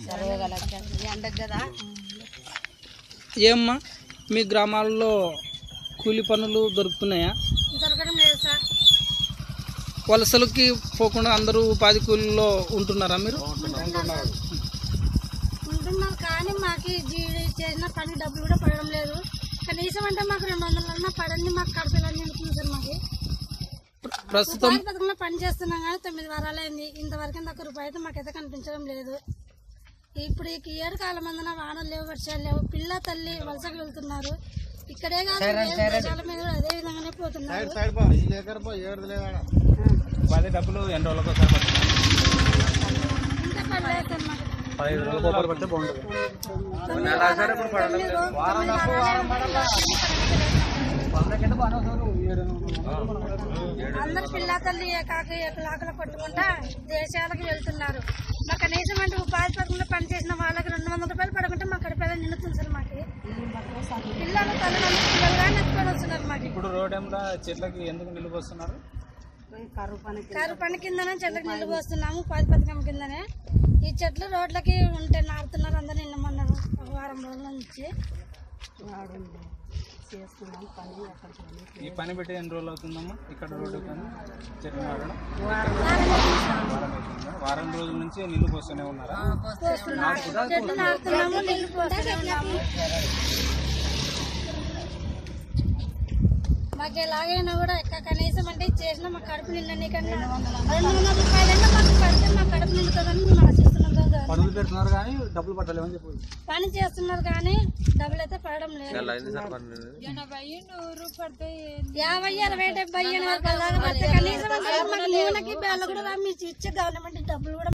ఎండకు కదా ఏమ్మా మీ గ్రామాల్లో కూలి పనులు దొరుకుతున్నాయా దొరకడం లేదు సార్ వలసలకి పోకుండా అందరూ ఉపాధి కూలీలో ఉంటున్నారా మీరు ఉంటున్నారు కానీ మాకు జీడి చేసిన పని డబ్బులు కూడా పడడం లేదు కనీసం అంటే మాకు రెండు వందలన్నా పడండి మాకు కడపలన్నీ ఉంటుంది సార్ మాకు ప్రస్తుతం ఉపాధి పథకంలో పని చేస్తున్నాం కానీ తొమ్మిది వారాలైంది ఇంతవరకు ఒక్క రూపాయి అయితే మాకైతే కనిపించడం లేదు ఇప్పుడు ఈ ఏడు కాలం మందున వానలు లేవు వర్షాలు లేవు పిల్ల తల్లి వలసకు వెళ్తున్నారు ఇక్కడే కాదు వేరే దేశాల మీద కూడా అదే విధంగానే పోతున్నారు పది డబ్బులు ఎన్ని రోజులకు ఒకసారి పడుతుంది ఇంకా పడలేదు సార్ మాకు పదిహేను రోజులు కోపలు పడితే బాగుంటుంది తొమ్మిది వారాలు- తొమ్మిది రో- తొమ్మిది వారాలైంది. అందరు పిల్ల తల్లి ఏకాక ఏకలాకలు కొట్టుకుంటా దేశాలకు వెళ్తున్నారు మాకు కనీసం అంటే ఉపాధి పథకంలో పనిచేసిన వాళ్ళకి రెండు వందల రూపాయలు పడకుంటే మా కడుపు ఏదో నిండుతుంది సార్ మాకు పిల్లలు తల్లిదండ్రులు పిల్లలుగా నెత్తుకొని వస్తున్నారు మాకు ఇప్పుడు రోడ్ ఏమో చెట్లకి ఎందుకు నిలుపు వస్తున్నారు కరువు పని కిందనే చెట్లకు నీళ్లు పోస్తున్నాము ఉపాధి పథకం కిందనే ఈ చెట్లు రోడ్లకి ఉంటే నాడుతున్నారు అందరు నిన్నమన్నారు ఒక వారం రోజుల నుంచి ఈ పని పెట్టి ఎన్ని రోజులు అవుతుందమ్మా ఇక్కడ రోడ్డు పని చెట్లు నాటడం వారం రోజులు వారం అవుతుందా? వారం రోజుల నుంచి నిలుపు వస్తూనే ఉన్నారా పోస్తున్నాము చెట్లు నాడుతున్నాము నీళ్లు పోస్తూనే ఉన్నాము మాకు ఎలాగైనా కూడా ఎక్క కనీసం అంటే చేసిన మా కడుపు నిండని కన్నా రెండు వందల రూపాయలైనా మాకు పడితే మా కడుపు నిండుతుందని మేము ఆశిస్తున్నాం కదా పనులు పెడుతున్నారు కానీ డబ్బులు పట్టలేమని చెప్పి పని చేస్తున్నారు కానీ డబ్బులు అయితే పడడం లేదు యాభై అరవై డెబ్బై ఎనభై రూపాయల దాకా పడితే కనీసం అంటే మాకు నూనెకి బెల్ల కూడా రామి ఇచ్చే గవర్నమెంట్ డబ్బులు కూడా